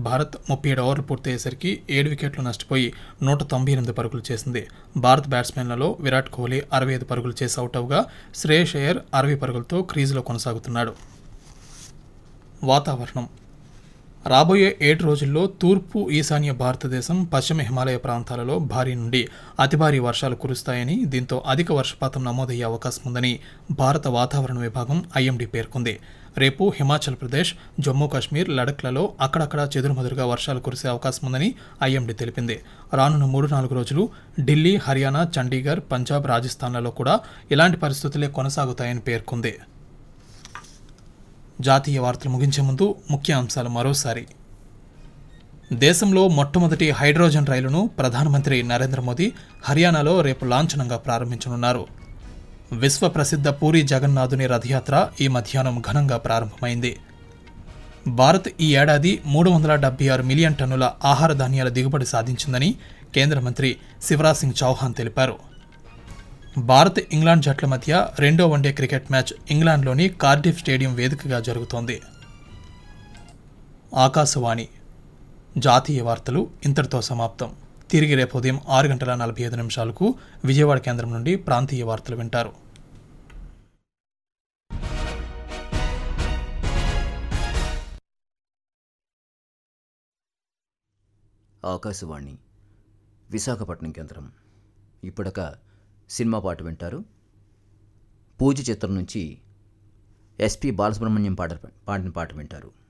భారత్ ముప్పై ఏడు ఓవర్లు పూర్తయ్యేసరికి ఏడు వికెట్లు నష్టపోయి నూట తొంభై ఎనిమిది పరుగులు చేసింది భారత్ బ్యాట్స్మెన్లలో విరాట్ కోహ్లీ అరవై ఐదు పరుగులు చేసి అవుట్ అవగా శ్రేయస్ అయ్యర్ అరవై పరుగులతో క్రీజులో కొనసాగుతున్నాడు వాతావరణం రాబోయే ఏడు రోజుల్లో తూర్పు ఈశాన్య భారతదేశం పశ్చిమ హిమాలయ ప్రాంతాలలో భారీ నుండి అతి భారీ వర్షాలు కురుస్తాయని దీంతో అధిక వర్షపాతం నమోదయ్యే అవకాశం ఉందని భారత వాతావరణ విభాగం ఐఎండీ పేర్కొంది రేపు హిమాచల్ ప్రదేశ్ జమ్మూ కాశ్మీర్ లడఖ్లలో అక్కడక్కడ చెదురుమదురుగా వర్షాలు కురిసే అవకాశం ఉందని ఐఎండీ తెలిపింది రానున్న మూడు నాలుగు రోజులు ఢిల్లీ హర్యానా చండీగఢ్ పంజాబ్ రాజస్థాన్లలో కూడా ఇలాంటి పరిస్థితులే కొనసాగుతాయని పేర్కొంది జాతీయ వార్తలు ముగించే ముందు ముఖ్య అంశాలు మరోసారి దేశంలో మొట్టమొదటి హైడ్రోజన్ రైలును ప్రధానమంత్రి నరేంద్ర మోదీ హర్యానాలో రేపు లాంఛనంగా ప్రారంభించనున్నారు విశ్వ ప్రసిద్ధ పూరి జగన్నాథుని రథయాత్ర ఈ మధ్యాహ్నం ఘనంగా ప్రారంభమైంది భారత్ ఈ ఏడాది మూడు వందల డెబ్బై ఆరు మిలియన్ టన్నుల ఆహార ధాన్యాల దిగుబడి సాధించిందని కేంద్ర మంత్రి శివరాజ్ సింగ్ చౌహాన్ తెలిపారు భారత్ ఇంగ్లాండ్ జట్ల మధ్య రెండో వన్డే క్రికెట్ మ్యాచ్ ఇంగ్లాండ్లోని కార్డిఫ్ స్టేడియం వేదికగా జరుగుతోంది ఆకాశవాణి జాతీయ వార్తలు ఇంతటితో సమాప్తం తిరిగి రేపు ఉదయం ఆరు గంటల నలభై ఐదు నిమిషాలకు విజయవాడ కేంద్రం నుండి ప్రాంతీయ వార్తలు వింటారు ఆకాశవాణి విశాఖపట్నం కేంద్రం ఇప్పుడొక సినిమా పాట వింటారు పూజ చిత్రం నుంచి ఎస్పి బాలసుబ్రహ్మణ్యం పాట పాడిన పాట వింటారు